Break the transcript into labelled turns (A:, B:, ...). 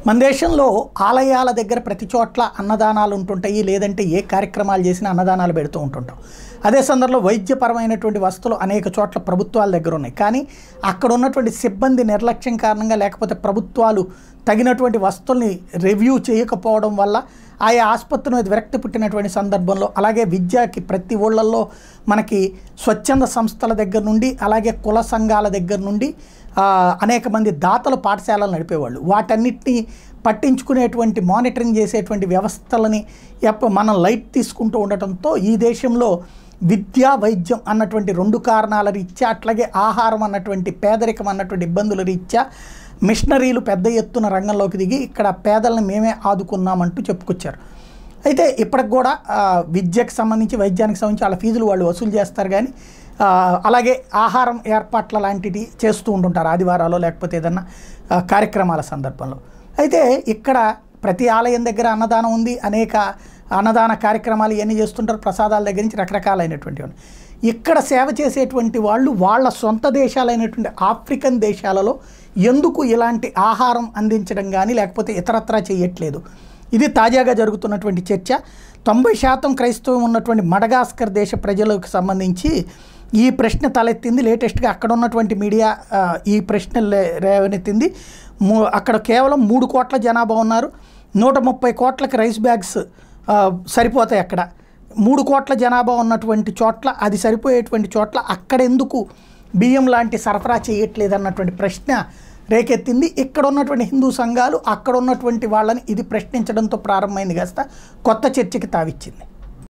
A: మన దేశంలో ఆలయాల దగ్గర ప్రతి చోట్ల అన్నదానాలు ఉంటుంటాయి లేదంటే ఏ కార్యక్రమాలు చేసినా అన్నదానాలు పెడుతూ ఉంటుంటాం అదే సందర్భంలో వైద్యపరమైనటువంటి వస్తువులు అనేక చోట్ల ప్రభుత్వాల దగ్గర ఉన్నాయి కానీ అక్కడ ఉన్నటువంటి సిబ్బంది నిర్లక్ష్యం కారణంగా లేకపోతే ప్రభుత్వాలు తగినటువంటి వస్తువుల్ని రివ్యూ చేయకపోవడం వల్ల ఆయా ఆసుపత్రి మీద విరక్తి పుట్టినటువంటి సందర్భంలో అలాగే విద్యకి ప్రతి ఊళ్ళల్లో మనకి స్వచ్ఛంద సంస్థల దగ్గర నుండి అలాగే కుల సంఘాల దగ్గర నుండి ఆ, అనేక మంది దాతలు పాఠశాలలు నడిపేవాళ్ళు వాటన్నిటిని పట్టించుకునేటువంటి మానిటరింగ్ చేసేటువంటి వ్యవస్థలని ఎప్ప మనం లైట్ తీసుకుంటూ ఉండటంతో ఈ దేశంలో విద్య వైద్యం అన్నటువంటి రెండు కారణాల రీత్యా అట్లాగే ఆహారం అన్నటువంటి పేదరికం అన్నటువంటి ఇబ్బందుల రీత్యా మిషనరీలు పెద్ద ఎత్తున రంగంలోకి దిగి ఇక్కడ పేదలను మేమే ఆదుకున్నామంటూ చెప్పుకొచ్చారు అయితే ఇప్పటికి కూడా ఆ, విద్యకు సంబంధించి వైద్యానికి సంబంధించి వాళ్ళ ఫీజులు వాళ్ళు వసూలు చేస్తారు కానీ ఆ, అలాగే ఆహారం ఏర్పాట్ల లాంటివి చేస్తూ ఉంటుంటారు ఆదివారాలు లేకపోతే ఏదన్నా ఆ, కార్యక్రమాల సందర్భంలో అయితే ఇక్కడ ప్రతి ఆలయం దగ్గర అన్నదానం ఉంది అనేక అన్నదాన కార్యక్రమాలు ఇవన్నీ చేస్తుంటారు ప్రసాదాల దగ్గర నుంచి రకరకాలైనటువంటివి ఉన్నాయి. ఇక్కడ సేవ చేసేటువంటి వాళ్ళు వాళ్ళ సొంత దేశాలైనటువంటి ఆఫ్రికన్ దేశాలలో ఎందుకు ఇలాంటి ఆహారం అందించడం కానీ లేకపోతే ఇతరత్రా చేయట్లేదు ఇది తాజాగా జరుగుతున్నటువంటి చర్చ తొంభై శాతం క్రైస్తవం ఉన్నటువంటి మడగాస్కర్ దేశ ప్రజలకు సంబంధించి ఈ ప్రశ్న తలెత్తింది లేటెస్ట్గా అక్కడ ఉన్నటువంటి మీడియా ఆ, ఈ ప్రశ్న లే- రేవనెత్తింది మూ అక్కడ కేవలం మూడు కోట్ల జనాభా ఉన్నారు నూట ముప్పై కోట్లకి రైస్ బ్యాగ్స్ ఆ, సరిపోతాయి అక్కడ మూడు కోట్ల జనాభా ఉన్నటువంటి చోట్ల అది సరిపోయేటువంటి చోట్ల అక్కడెందుకు బియ్యం లాంటి సరఫరా చేయట్లేదు అన్నటువంటి ప్రశ్న రేకెత్తింది ఇక్కడ ఉన్నటువంటి హిందూ సంఘాలు అక్కడ ఉన్నటువంటి వాళ్ళని ఇది ప్రశ్నించడంతో ప్రారంభమైంది కాస్త కొత్త చర్చకి తావిచ్చింది